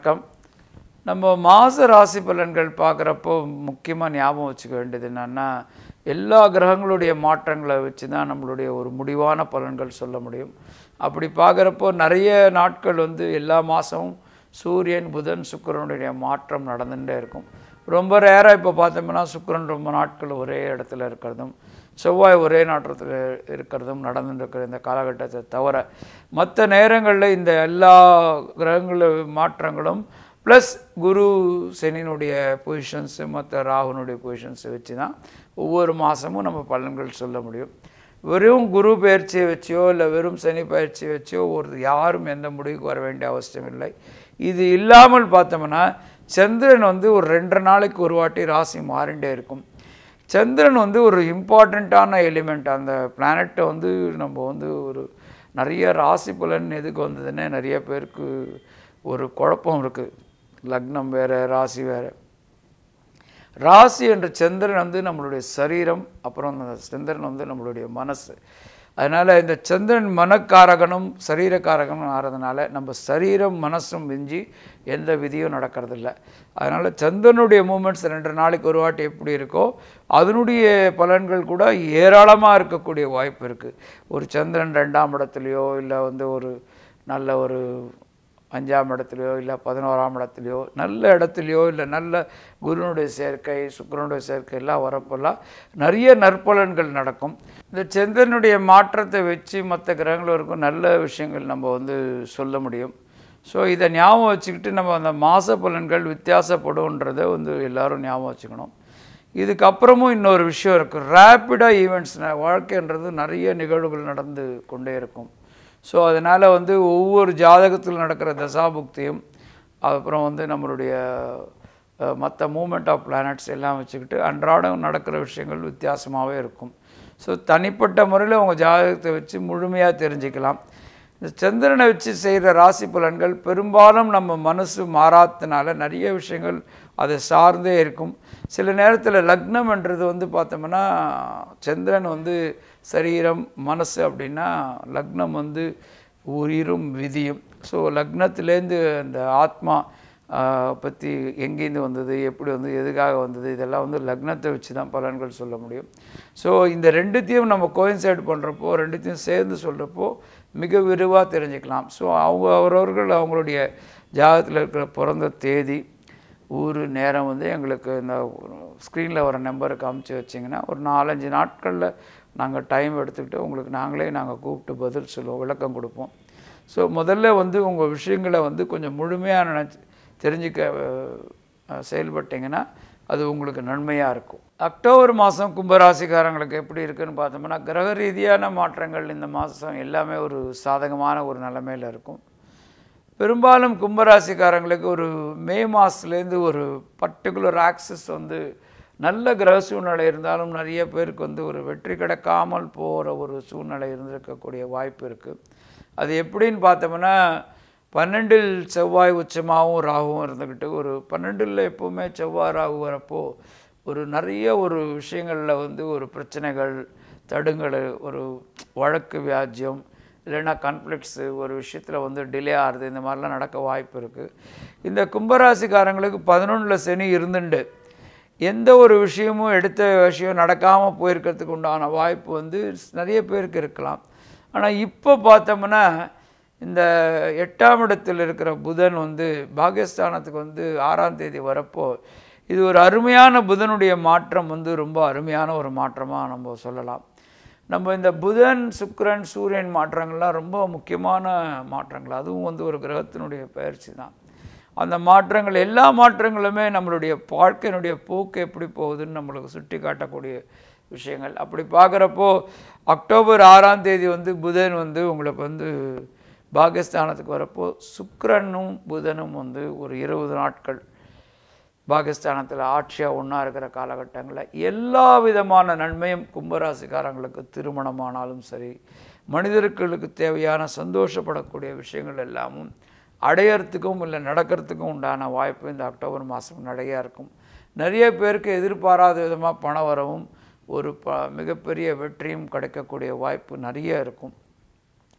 வணக்கம் நம்ம மாத ராசி பலன்கள் பார்க்குறப்போ முக்கியமாக ஞாபகம் வச்சுக்க வேண்டியது என்னன்னா எல்லா கிரகங்களுடைய மாற்றங்களை வச்சு தான் நம்மளுடைய ஒரு முடிவான பலன்கள் சொல்ல முடியும் அப்படி பார்க்குறப்போ நிறைய நாட்கள் வந்து எல்லா மாதமும் சூரியன் புதன் சுக்கிரனுடைய மாற்றம் நடந்துகிட்டே இருக்கும் ரொம்ப ரேராக இப்போ பார்த்தோம்னா சுக்கிரன் ரொம்ப நாட்கள் ஒரே இடத்துல இருக்கிறதும் செவ்வாய் ஒரே நாட்டத்தில் இருக்கிறதும் நடந்துட்டு இருக்கிற இந்த காலகட்டத்தை தவிர மற்ற நேரங்களில் இந்த எல்லா கிரகங்கள மாற்றங்களும் ப்ளஸ் குரு சனியினுடைய பொசிஷன்ஸு மற்ற ராகுனுடைய பொசிஷன்ஸை வச்சு தான் ஒவ்வொரு மாதமும் நம்ம பலன்கள் சொல்ல முடியும் வெறும் குரு பயிற்சியை வச்சோ இல்லை வெறும் சனி பயிற்சியை வச்சோ ஒரு யாரும் எந்த முடிவுக்கு வர வேண்டிய அவசியம் இல்லை இது இல்லாமல் பார்த்தோம்னா சந்திரன் வந்து ஒரு ரெண்டரை நாளைக்கு ஒரு வாட்டி ராசி மாறிண்டே இருக்கும் சந்திரன் வந்து ஒரு இம்பார்ட்டண்ட்டான எலிமெண்ட் அந்த பிளானட்டை வந்து நம்ம வந்து ஒரு நிறைய ராசி பலன் எதுக்கு வந்ததுன்னே நிறைய பேருக்கு ஒரு குழப்பம் இருக்குது லக்னம் வேறு ராசி வேறு ராசி என்ற சந்திரன் வந்து நம்மளுடைய சரீரம் அப்புறம் அந்த சந்திரன் வந்து நம்மளுடைய மனசு அதனால் இந்த சந்திரன் மனக்காரகனும் சரீரக்காரகனும் ஆகிறதுனால நம்ம சரீரம் மனசும் மிஞ்சி எந்த விதியும் நடக்கிறதில்ல அதனால் சந்திரனுடைய மூமெண்ட்ஸ் ரெண்டு நாளைக்கு ஒரு வாட்டி எப்படி இருக்கோ அதனுடைய பலன்கள் கூட ஏராளமாக இருக்கக்கூடிய வாய்ப்பு இருக்குது ஒரு சந்திரன் ரெண்டாம் இடத்துலையோ இல்லை வந்து ஒரு நல்ல ஒரு அஞ்சாம் இடத்துலையோ இல்லை பதினோராம் இடத்துலையோ நல்ல இடத்துலையோ இல்லை நல்ல குருனுடைய சேர்க்கை சுக்கிரனுடைய சேர்க்கை எல்லாம் வரப்பெல்லாம் நிறைய நற்பலன்கள் நடக்கும் இந்த சந்திரனுடைய மாற்றத்தை வச்சு மற்ற கிரகங்களுக்கும் நல்ல விஷயங்கள் நம்ம வந்து சொல்ல முடியும் ஸோ இதை ஞாபகம் வச்சுக்கிட்டு நம்ம அந்த மாத பலன்கள் வித்தியாசப்படும்ன்றதை வந்து எல்லாரும் ஞாபகம் வச்சுக்கணும் இதுக்கப்புறமும் இன்னொரு விஷயம் இருக்குது ரேப்பிடாக ஈவெண்ட்ஸ் வாழ்க்கைன்றது நிறைய நிகழ்வுகள் நடந்து கொண்டே இருக்கும் ஸோ அதனால் வந்து ஒவ்வொரு ஜாதகத்தில் நடக்கிற தசாபுக்தியும் அப்புறம் வந்து நம்மளுடைய மற்ற மூமெண்ட் ஆஃப் பிளானட்ஸ் எல்லாம் வச்சுக்கிட்டு அன்றாடம் நடக்கிற விஷயங்கள் வித்தியாசமாகவே இருக்கும் ஸோ தனிப்பட்ட முறையில் உங்கள் ஜாதகத்தை வச்சு முழுமையாக தெரிஞ்சுக்கலாம் இந்த சந்திரனை வச்சு செய்கிற ராசி பலன்கள் பெரும்பாலும் நம்ம மனசு மாறாததுனால நிறைய விஷயங்கள் அதை சார்ந்தே இருக்கும் சில நேரத்தில் லக்னம்ன்றது வந்து பார்த்தோம்னா சந்திரன் வந்து சரீரம் மனசு அப்படின்னா லக்னம் வந்து உயிரும் விதியும் ஸோ லக்னத்துலேருந்து அந்த ஆத்மா பற்றி எங்கேருந்து வந்தது எப்படி வந்து எதுக்காக வந்தது இதெல்லாம் வந்து லக்னத்தை வச்சு தான் பலன்கள் சொல்ல முடியும் ஸோ இந்த ரெண்டுத்தையும் நம்ம கோயின்சைட் பண்ணுறப்போ ரெண்டுத்தையும் சேர்ந்து சொல்கிறப்போ மிக விரிவாக தெரிஞ்சுக்கலாம் ஸோ அவங்க அவரவர்கள் அவங்களுடைய ஜாதகத்தில் இருக்கிற பிறந்த தேதி ஊர் நேரம் வந்து எங்களுக்கு இந்த ஸ்க்ரீனில் வர நம்பருக்கு அமுச்சு வச்சிங்கன்னா ஒரு நாலஞ்சு நாட்களில் நாங்கள் டைம் எடுத்துக்கிட்டு உங்களுக்கு நாங்களே நாங்கள் கூப்பிட்டு பதில் சொல்லுவோம் விளக்கம் கொடுப்போம் ஸோ முதல்ல வந்து உங்கள் விஷயங்களை வந்து கொஞ்சம் முழுமையாக நினச்சி தெரிஞ்சுக்க செயல்பட்டிங்கன்னா அது உங்களுக்கு நன்மையாக இருக்கும் அக்டோபர் மாதம் கும்பராசிக்காரங்களுக்கு எப்படி இருக்குன்னு பார்த்தோம்னா கிரக ரீதியான மாற்றங்கள் இந்த மாதம் எல்லாமே ஒரு சாதகமான ஒரு நிலைமையில் இருக்கும் பெரும்பாலும் கும்பராசிக்காரங்களுக்கு ஒரு மே மாதத்துலேருந்து ஒரு பர்டிகுலர் ஆக்சஸ் வந்து நல்ல கிரக சூழ்நிலை இருந்தாலும் நிறைய பேருக்கு வந்து ஒரு வெற்றி கிடைக்காமல் போகிற ஒரு சூழ்நிலை இருந்திருக்கக்கூடிய வாய்ப்பு இருக்குது அது எப்படின்னு பார்த்தோம்னா பன்னெண்டில் செவ்வாய் உச்சமாகவும் ராகுவும் இருந்துக்கிட்டு ஒரு பன்னெண்டில் எப்போவுமே செவ்வாய் ராகு வரப்போ ஒரு நிறைய ஒரு விஷயங்களில் வந்து ஒரு பிரச்சனைகள் தடுங்கள் ஒரு வழக்கு வியாஜ்யம் இல்லைன்னா கான்ஃப்ளிக்ஸு ஒரு விஷயத்தில் வந்து டிலே ஆகுது இந்த மாதிரிலாம் நடக்க வாய்ப்பு இருக்குது இந்த கும்பராசிக்காரங்களுக்கு பதினொன்றில் சனி இருந்துண்டு எந்த ஒரு விஷயமும் எடுத்த விஷயம் நடக்காமல் போயிருக்கிறதுக்கு உண்டான வாய்ப்பு வந்து நிறைய பேருக்கு இருக்கலாம் ஆனால் இப்போ பார்த்தோம்னா இந்த எட்டாம் இடத்தில் இருக்கிற புதன் வந்து பாகிஸ்தானத்துக்கு வந்து ஆறாம் தேதி வரப்போ இது ஒரு அருமையான புதனுடைய மாற்றம் வந்து ரொம்ப அருமையான ஒரு மாற்றமாக நம்ம சொல்லலாம் நம்ம இந்த புதன் சுக்கிரன் சூரியன் மாற்றங்கள்லாம் ரொம்ப முக்கியமான மாற்றங்கள் அதுவும் வந்து ஒரு கிரகத்தினுடைய பயிற்சி தான் அந்த மாற்றங்கள் எல்லா மாற்றங்களுமே நம்மளுடைய வாழ்க்கையினுடைய போக்கு எப்படி போகுதுன்னு நம்மளுக்கு சுட்டி காட்டக்கூடிய விஷயங்கள் அப்படி பார்க்குறப்போ அக்டோபர் ஆறாம் தேதி வந்து புதன் வந்து உங்களுக்கு வந்து பாகிஸ்தானத்துக்கு வரப்போ சுக்கிரனும் புதனும் வந்து ஒரு இருபது நாட்கள் பாகிஸ்தானத்தில் ஆட்சியாக ஒன்றா இருக்கிற காலகட்டங்களில் எல்லா விதமான நன்மையும் கும்பராசிக்காரங்களுக்கு திருமணமானாலும் சரி மனிதர்களுக்கு தேவையான சந்தோஷப்படக்கூடிய விஷயங்கள் எல்லாமும் அடையறதுக்கும் இல்லை நடக்கிறதுக்கும் உண்டான வாய்ப்பு இந்த அக்டோபர் மாதம் நிறையா இருக்கும் நிறைய பேருக்கு எதிர்பாராத விதமாக பண வரவும் ஒரு ப மிகப்பெரிய வெற்றியும் கிடைக்கக்கூடிய வாய்ப்பு நிறைய இருக்கும்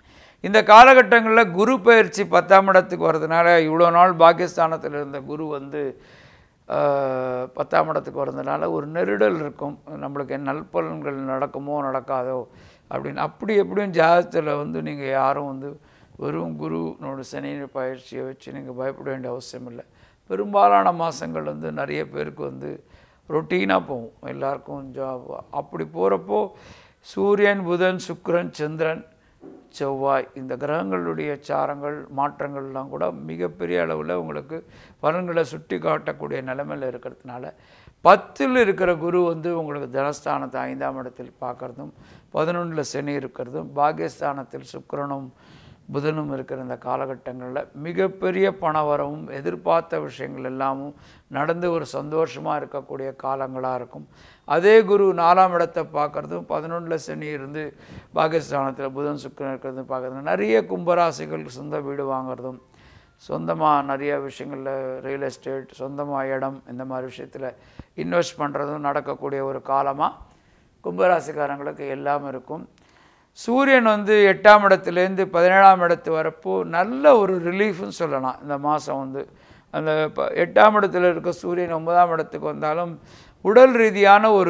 இந்த காலகட்டங்களில் குரு பயிற்சி பத்தாம் இடத்துக்கு வர்றதுனால இவ்வளோ நாள் பாகிஸ்தானத்தில் இருந்த குரு வந்து ஆஹ், பத்தாம் இடத்துக்கு வர்றதுனால ஒரு நெருடல் இருக்கும் நம்மளுக்கு நல்பலன்கள் நடக்குமோ நடக்காதோ அப்படின்னு அப்படி எப்படியும் ஜாதகத்தில் வந்து நீங்கள் யாரும் வந்து வெறும் குருனோட சனி பயிற்சியை வச்சு நீங்கள் பயப்பட வேண்டிய அவசியம் இல்லை பெரும்பாலான மாதங்கள் வந்து நிறைய பேருக்கு வந்து ரொட்டீனாக போகும் எல்லாருக்கும் ஜாப் அப்படி போகிறப்போ சூரியன் புதன் சுக்கிரன் சந்திரன் செவ்வாய் இந்த கிரகங்களுடைய சாரங்கள் மாற்றங்கள்லாம் கூட மிகப்பெரிய அளவில் உங்களுக்கு பலன்களை சுட்டி காட்டக்கூடிய நிலைமையில் இருக்கிறதுனால பத்தில் இருக்கிற குரு வந்து உங்களுக்கு தனஸ்தானத்தை ஐந்தாம் இடத்தில் பார்க்கறதும் பதினொன்றில் சனி இருக்கிறதும் பாகியஸ்தானத்தில் சுக்கிரனும் புதனும் இருக்கிற இந்த காலகட்டங்களில் மிகப்பெரிய பணவரவும் எதிர்பார்த்த விஷயங்கள் எல்லாமும் நடந்து ஒரு சந்தோஷமாக இருக்கக்கூடிய காலங்களாக இருக்கும் அதே குரு நாலாம் இடத்தை பார்க்குறதும் பதினொன்றில் சனி இருந்து பாகிஸ்தானத்தில் புதன் சுக்கிரன் இருக்கிறதும் பார்க்குறதும் நிறைய கும்பராசிகள் சொந்த வீடு வாங்குறதும் சொந்தமாக நிறைய விஷயங்களில் ரியல் எஸ்டேட் சொந்தமாக இடம் இந்த மாதிரி விஷயத்தில் இன்வெஸ்ட் பண்ணுறதும் நடக்கக்கூடிய ஒரு காலமாக கும்பராசிக்காரங்களுக்கு எல்லாம் இருக்கும் சூரியன் வந்து எட்டாம் இடத்துலேருந்து பதினேழாம் இடத்து வரப்போ நல்ல ஒரு ரிலீஃப்னு சொல்லலாம் இந்த மாதம் வந்து அந்த ப- எட்டாம் இடத்துல இருக்க சூரியன் ஒன்பதாம் இடத்துக்கு வந்தாலும் உடல் ரீதியான ஒரு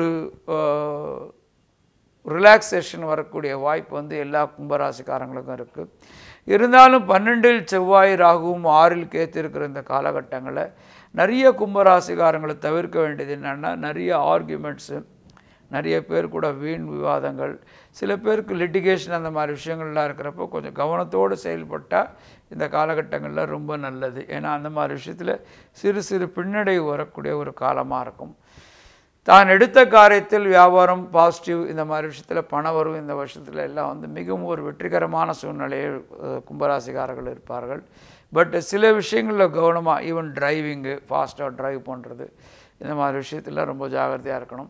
ரிலாக்ஸேஷன் வரக்கூடிய வாய்ப்பு வந்து எல்லா கும்பராசிக்காரங்களுக்கும் இருக்குது இருந்தாலும் பன்னெண்டில் செவ்வாய் ராகுவும் ஆறில் கேத்து இருக்கிற இந்த காலகட்டங்களில் நிறைய கும்பராசிக்காரங்களை தவிர்க்க வேண்டியது என்னென்னா நிறைய ஆர்கியூமெண்ட்ஸு நிறைய பேர் கூட வீண் விவாதங்கள் சில பேருக்கு லிட்டிகேஷன் அந்த மாதிரி விஷயங்கள்லாம் இருக்கிறப்போ கொஞ்சம் கவனத்தோடு செயல்பட்டால் இந்த காலகட்டங்களில் ரொம்ப நல்லது ஏன்னா அந்த மாதிரி விஷயத்தில் சிறு சிறு பின்னடைவு வரக்கூடிய ஒரு காலமாக இருக்கும் தான் எடுத்த காரியத்தில் வியாபாரம் பாசிட்டிவ் இந்த மாதிரி விஷயத்தில் பண வரும் இந்த வருஷத்தில் எல்லாம் வந்து மிகவும் ஒரு வெற்றிகரமான சூழ்நிலையில் அஹ், கும்பராசிக்காரர்கள் இருப்பார்கள் பட் சில விஷயங்களில் கவனமாக ஈவன் டிரைவிங்கு ஃபாஸ்ட்டாக டிரைவ் பண்ணுறது இந்த மாதிரி விஷயத்தில் ரொம்ப ஜாகிரதையாக இருக்கணும்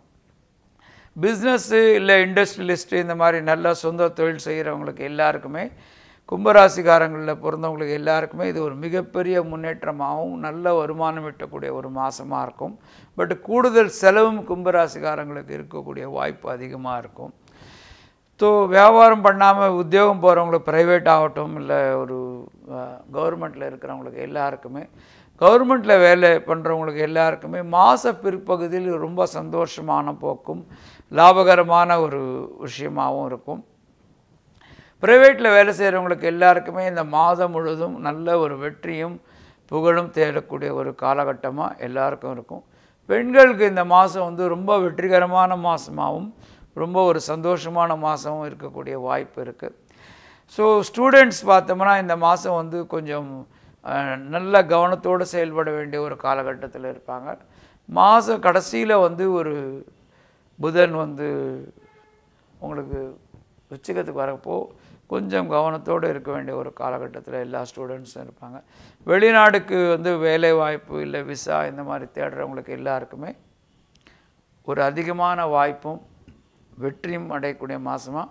பிஸ்னஸ்ஸு இல்லை இண்டஸ்ட்ரியலிஸ்ட்டு இந்த மாதிரி நல்ல சொந்த தொழில் செய்கிறவங்களுக்கு எல்லாருக்குமே கும்பராசிக்காரங்களில் பிறந்தவங்களுக்கு எல்லாருக்குமே இது ஒரு மிகப்பெரிய முன்னேற்றமாகவும் நல்ல வருமானம் ஈட்டக்கூடிய ஒரு மாதமாக இருக்கும் பட் கூடுதல் செலவும் கும்பராசிக்காரங்களுக்கு இருக்கக்கூடிய வாய்ப்பு அதிகமாக இருக்கும் ஸோ வியாபாரம் பண்ணாமல் உத்தியோகம் போகிறவங்களுக்கு ப்ரைவேட் ஆகட்டும் இல்லை ஒரு கவர்மெண்ட்டில் இருக்கிறவங்களுக்கு எல்லாருக்குமே கவர்மெண்ட்டில் வேலை பண்ணுறவங்களுக்கு எல்லாருக்குமே மாத பிற்பகுதியில் ரொம்ப சந்தோஷமான போக்கும் லாபகரமான ஒரு விஷயமாகவும் இருக்கும் ப்ரைவேட்டில் வேலை செய்கிறவங்களுக்கு எல்லாருக்குமே இந்த மாதம் முழுவதும் நல்ல ஒரு வெற்றியும் புகழும் தேடக்கூடிய ஒரு காலகட்டமாக எல்லாருக்கும் இருக்கும் பெண்களுக்கு இந்த மாதம் வந்து ரொம்ப வெற்றிகரமான மாதமாகவும் ரொம்ப ஒரு சந்தோஷமான மாதமும் இருக்கக்கூடிய வாய்ப்பு இருக்குது ஸோ ஸ்டூடெண்ட்ஸ் பார்த்தோம்னா இந்த மாதம் வந்து கொஞ்சம் அஹ், நல்ல கவனத்தோடு செயல்பட வேண்டிய ஒரு காலகட்டத்தில் இருப்பாங்க மாத கடைசியில் வந்து ஒரு புதன் வந்து உங்களுக்கு உச்சகத்துக்கு வரப்போ கொஞ்சம் கவனத்தோடு இருக்க வேண்டிய ஒரு காலகட்டத்தில் எல்லா ஸ்டூடெண்ட்ஸும் இருப்பாங்க வெளிநாடுக்கு வந்து வேலை வாய்ப்பு இல்லை விசா இந்த மாதிரி தேடுறவங்களுக்கு எல்லாருக்குமே ஒரு அதிகமான வாய்ப்பும் வெற்றியும் அடையக்கூடிய மாதமாக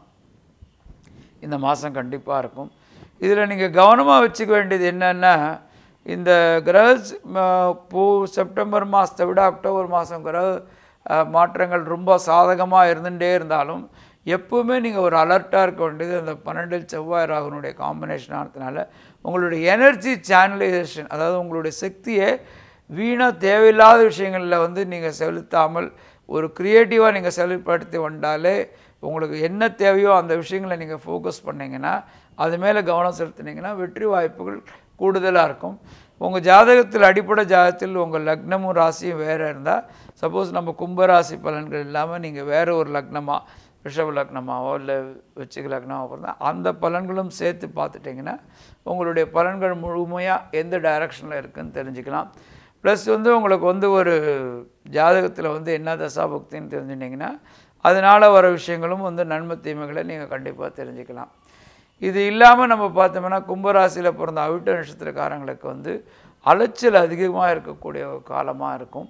இந்த மாதம் கண்டிப்பாக இருக்கும் இதில் நீங்கள் கவனமாக வச்சுக்க வேண்டியது என்னென்னா இந்த கிரக பூ செப்டம்பர் மாதத்தை விட அக்டோபர் மாதம் கிரக அஹ், மாற்றங்கள் ரொம்ப சாதகமாக இருந்துகிட்டே இருந்தாலும் எப்பவுமே நீங்கள் ஒரு அலர்ட்டாக இருக்க வேண்டியது அந்த பன்னெண்டில் செவ்வாய் ராகுனுடைய காம்பினேஷன் ஆனதுனால உங்களுடைய எனர்ஜி சேனலைசேஷன் அதாவது உங்களுடைய சக்தியை வீணாக தேவையில்லாத விஷயங்களில் வந்து நீங்கள் செலுத்தாமல் ஒரு க்ரியேட்டிவாக நீங்கள் செயல்படுத்தி வந்தாலே உங்களுக்கு என்ன தேவையோ அந்த விஷயங்களை நீங்கள் ஃபோக்கஸ் பண்ணீங்கன்னா அது மேலே கவனம் செலுத்துனீங்கன்னா வெற்றி வாய்ப்புகள் கூடுதலாக இருக்கும் உங்கள் ஜாதகத்தில் அடிப்படை ஜாதகத்தில் உங்கள் லக்னமும் ராசியும் வேறு இருந்தால் சப்போஸ் நம்ம கும்ப ராசி பலன்கள் இல்லாமல் நீங்கள் வேறு ஒரு லக்னமாக ரிஷப லக்னமாவோ இல்லை விச்சிக லக்னமாவோ இருந்தால் அந்த பலன்களும் சேர்த்து பார்த்துட்டிங்கன்னா உங்களுடைய பலன்கள் முழுமையாக எந்த டைரக்ஷனில் இருக்குன்னு தெரிஞ்சுக்கலாம் ப்ளஸ் வந்து உங்களுக்கு வந்து ஒரு ஜாதகத்தில் வந்து என்ன தசாபக்தின்னு தெரிஞ்சுட்டிங்கன்னா அதனால் வர விஷயங்களும் வந்து நன்மை தீமைகளை நீங்கள் கண்டிப்பாக தெரிஞ்சுக்கலாம் இது இல்லாமல் நம்ம பார்த்தோம்னா கும்பராசியில் பிறந்த அவிட்ட நட்சத்திரக்காரங்களுக்கு வந்து அலைச்சல் அதிகமாக இருக்கக்கூடிய ஒரு காலமாக இருக்கும்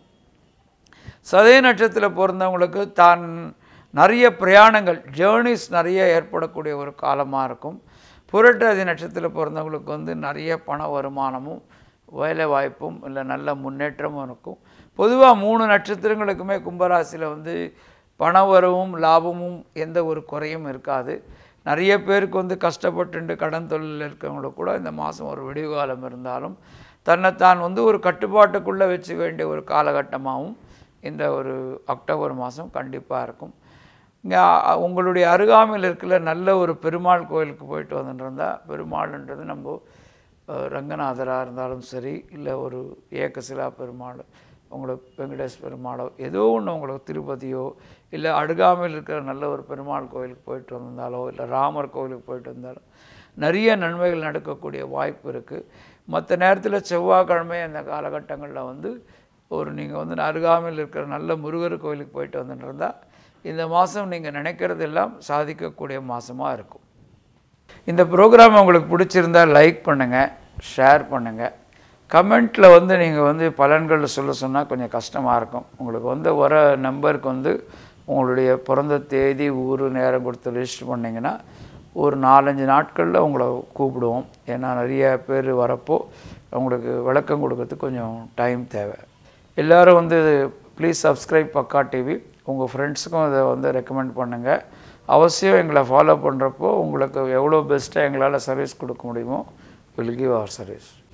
சதய நட்சத்திரத்தில் பிறந்தவங்களுக்கு தான் நிறைய பிரயாணங்கள் ஜேர்னிஸ் நிறைய ஏற்படக்கூடிய ஒரு காலமாக இருக்கும் புரட்டாதி நட்சத்திரத்தில் பிறந்தவங்களுக்கு வந்து நிறைய பண வருமானமும் வேலை வாய்ப்பும் இல்லை நல்ல முன்னேற்றமும் இருக்கும் பொதுவாக மூணு நட்சத்திரங்களுக்குமே கும்பராசியில் வந்து பண வரவும் லாபமும் எந்த ஒரு குறையும் இருக்காது நிறைய பேருக்கு வந்து கஷ்டப்பட்டுண்டு கடன் தொழிலில் இருக்கவங்களுக்கு கூட இந்த மாதம் ஒரு விடிவு காலம் இருந்தாலும் தன்னைத்தான் வந்து ஒரு கட்டுப்பாட்டுக்குள்ளே வச்சு வேண்டிய ஒரு காலகட்டமாகவும் இந்த ஒரு அக்டோபர் மாதம் கண்டிப்பாக இருக்கும் இங்கே உங்களுடைய அருகாமையில் இருக்கிற நல்ல ஒரு பெருமாள் கோயிலுக்கு போயிட்டு வந்துட்டு பெருமாள்ன்றது நம்ம அஹ், ரங்கநாதராக இருந்தாலும் சரி இல்லை ஒரு ஏகசிலா பெருமாள் உங்களுக்கு வெங்கடேஷ் பெருமாளோ ஏதோ ஒன்று உங்களுக்கு திருப்பதியோ இல்லை அருகாமையில் இருக்கிற நல்ல ஒரு பெருமாள் கோயிலுக்கு போயிட்டு வந்தாலோ இல்லை ராமர் கோயிலுக்கு போயிட்டு வந்தாலோ நிறைய நன்மைகள் நடக்கக்கூடிய வாய்ப்பு இருக்குது மற்ற நேரத்தில் செவ்வாய்க்கிழமை அந்த காலகட்டங்களில் வந்து ஒரு நீங்கள் வந்து அருகாமையில் இருக்கிற நல்ல முருகர் கோயிலுக்கு போயிட்டு வந்துட்டு இருந்தால் இந்த மாதம் நீங்கள் நினைக்கிறதெல்லாம் சாதிக்கக்கூடிய மாதமாக இருக்கும் இந்த ப்ரோக்ராம் உங்களுக்கு பிடிச்சிருந்தா லைக் பண்ணுங்கள் ஷேர் பண்ணுங்கள் கமெண்ட்டில் வந்து நீங்கள் வந்து பலன்கள் சொல்ல சொன்னால் கொஞ்சம் கஷ்டமாக இருக்கும் உங்களுக்கு வந்து வர நம்பருக்கு வந்து உங்களுடைய பிறந்த தேதி ஊர் நேரம் கொடுத்து ரிஜிஸ்டர் பண்ணிங்கன்னா ஒரு நாலஞ்சு நாட்களில் உங்களை கூப்பிடுவோம் ஏன்னா நிறைய பேர் வரப்போ உங்களுக்கு விளக்கம் கொடுக்கறதுக்கு கொஞ்சம் டைம் தேவை எல்லோரும் வந்து ப்ளீஸ் சப்ஸ்கிரைப் பக்கா டிவி உங்கள் ஃப்ரெண்ட்ஸுக்கும் இதை வந்து ரெக்கமெண்ட் பண்ணுங்கள் அவசியம் எங்களை ஃபாலோ பண்ணுறப்போ உங்களுக்கு எவ்வளோ பெஸ்ட்டாக எங்களால் சர்வீஸ் கொடுக்க முடியுமோ வில் கிவ் அவர் சர்வீஸ்